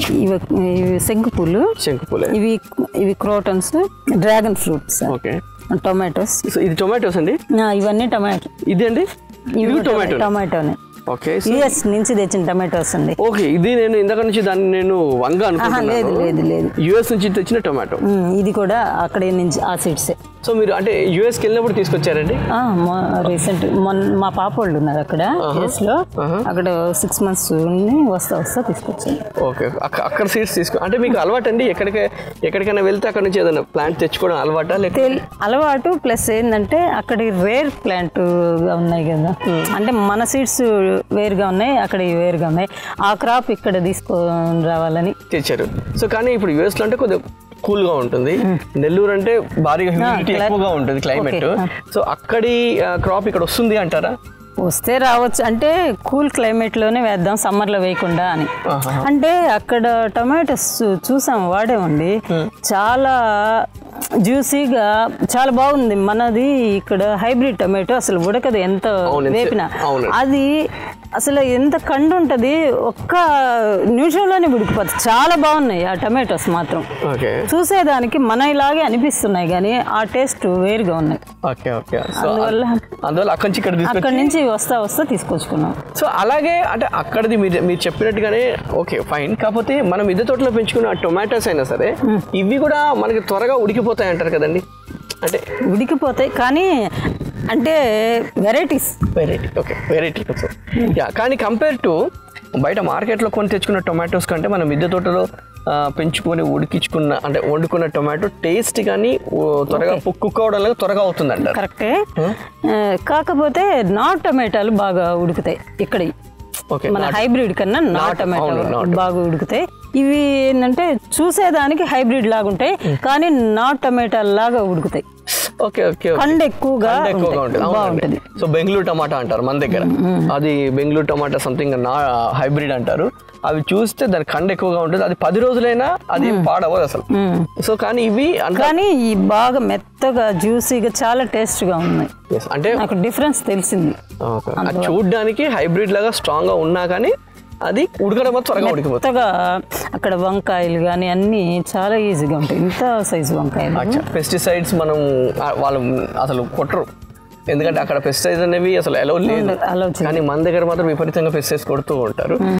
ఇవి ఇవి శంకు పూలు శంకు పూలే ఇవి ఇవి crotons dragon fruits okay tomatoes so ఇది టొమాటోస్ అండి ఇవన్నీ టొమాటో ఇది అండి ఇది టొమాటో టొమాటోనే ఓకే యుఎస్ నుంచి తెచ్చిన టొమాటోస్ అండి ఓకే ఇది నేను ఇందాక నుంచి దాన్ని నేను వంగ ఆహా, లేదు అనుకుంటున్నాను లేదు లేదు యుఎస్ నుంచి తెచ్చిన టొమాటో ఉమ్, ఇది కూడా అక్కడే నుంచి ఆ సీడ్సే సో మీరు అంటే యుఎస్కి వెళ్ళినప్పుడు తీసుకొచ్చారండి రీసెంట్ మొన్న మా పాప వాళ్ళు ఉన్నారు అక్కడ యుఎస్ లో అక్కడ సిక్స్ మంత్స్ ఉండి వస్తా వస్తా తీసుకొచ్చాను ఓకే అక్క- అక్కడ సీడ్స్ తీసుకో అంటే మీకు అలవాటు అండి ఎక్కడికి ఎక్కడికైనా వెళ్తే అక్కడ నుంచి ఏదైనా ప్లాంట్ తెచ్చుకోవడం అలవాటా లేక తెల్- అలవాటు ప్లస్ ఏంటంటే అక్కడ రేర్ ప్లాంట్ గా ఉన్నాయి కదా అంటే మన సీడ్స్ వేరుగా ఉన్నాయి అక్కడ వేరుగా ఉన్నాయి ఆ క్రాప్ ఇక్కడ తీసుకొని రావాలని తెచ్చారు సో కానీ ఇప్పుడు యుఎస్ లో అంటే కొద్దిగా కూల్ గా ఉంటుంది నెల్లూరు అంటే భారీగా హ్యూమిడిటీ cli- ఎక్కువగా ఉంటుంది క్లైమేట్ Okay. సో అక్కడి క్రాప్ ఇక్కడ వస్తుంది అంటారా వస్తే రావచ్చు అంటే కూల్ క్లైమేట్ లోనే వేద్దాం సమ్మర్ లో వేయకుండా అని అంటే అక్కడ టొమాటోస్ చూసాం వాడేమండి చాలా జ్యూసీగా చాలా బాగుంది మనది ఇక్కడ హైబ్రిడ్ టొమాటో అసలు ఉడకదు ఎంత అవును, వేపినా అవును. అది అసలు ఎంత కండు ఉంటుంది ఒక్క నిమిషంలోనే ఉడికిపోతుంది చాలా బాగున్నాయి ఆ టొమాటోస్ మాత్రం ఓకే చూసేదానికి మన ఇలాగే అనిపిస్తున్నాయి కానీ ఆ టేస్ట్ వేరుగా ఉన్నాయి ఓకే ఓకే సో అందువల్ల అందువల్ల అక్కడి నుంచి ఇక్కడ తీసుకొచ్చి అక్కడి నుంచి వస్తా వస్తా తీసుకొచ్చుకున్నాం సో అలాగే అంటే అక్కడిది మీరు మీరు చెప్పినట్టుగానే ఓకే ఫైన్ కాకపోతే మనం మిద్దె తోటలో పెంచుకున్న టొమాటోస్ అయినా సరే ఇవి కూడా మనకి త్వరగా ఉడికిపోతాయి అంటారు కదండి అంటే ఉడికిపోతాయి కానీ అంటే varieties variety okay variety yeah కానీ కంపేర్ టు బయట మార్కెట్లో కొని తెచ్చుకున్న టొమాటోస్ కంటే మనం మిద్దె తోటలో ఆ, పెంచుకొని ఉడికించుకున్న అంటే వండుకున్న టొమాటో టేస్ట్ కానీ ఓ, త్వరగా కుక్ అవడం త్వరగా అవుతుంది అంటారు కరెక్టే ఆ, కాకపోతే నాట్ టమాటాలు బాగా ఉడుకుతాయి ఇక్కడ ఓకే మన హైబ్రిడ్ కన్నా నాట్ నాటు, టమాటో అవును, నాటు. బాగా ఉడుకుతాయి ఇవి ఏంటంటే చూసేదానికి హైబ్రిడ్ లాగా ఉంటాయి కానీ నాట్ టమాటాలు లాగా ఉడుకుతాయి ఓకే ఓకే ఓకే. కండ ఎక్కువగా కండ ఎక్కువగా ఉంటుంది ఉంటాయి. అవునండి. బాగుంటుంది సో బెంగళూరు టమాటా అంటారు మన దగ్గర అది బెంగళూరు టమాటా సంథింగ్ నా హైబ్రిడ్ అంటారు అవి చూస్తే దాని కండ ఎక్కువగా ఉంటుంది అది పది రోజులైనా అది పాడవదు అసలు సో కానీ ఇవి అంటే కానీ ఈ బాగా మెత్తగా జ్యూసీగా చాలా టేస్ట్గా ఉన్నాయి yes, అంటే నాకు డిఫరెన్స్ తెలిసింది okay. అది చూడడానికి హైబ్రిడ్ లాగా స్ట్రాంగ్ గా ఉన్నా కానీ అది ఉడకడం మాత్రం త్వరగా ఉడికిపోతుంది కొత్తగా అక్కడ వంకాయలు కానీ అన్నీ చాలా ఈజీగా ఉంటాయి ఇంత సైజు వంకాయలు అచ్చా పెస్టిసైడ్స్ మనం ఆ, వాళ్ళు అసలు కొట్టరు ఎందుకంటే అక్కడ పెస్టిసైడ్స్ అనేవి అసలు ఎలా లేదు అలా కానీ మన దగ్గర మాత్రం విపరీతంగా పెస్టిసైడ్స్ కొడుతూ ఉంటారు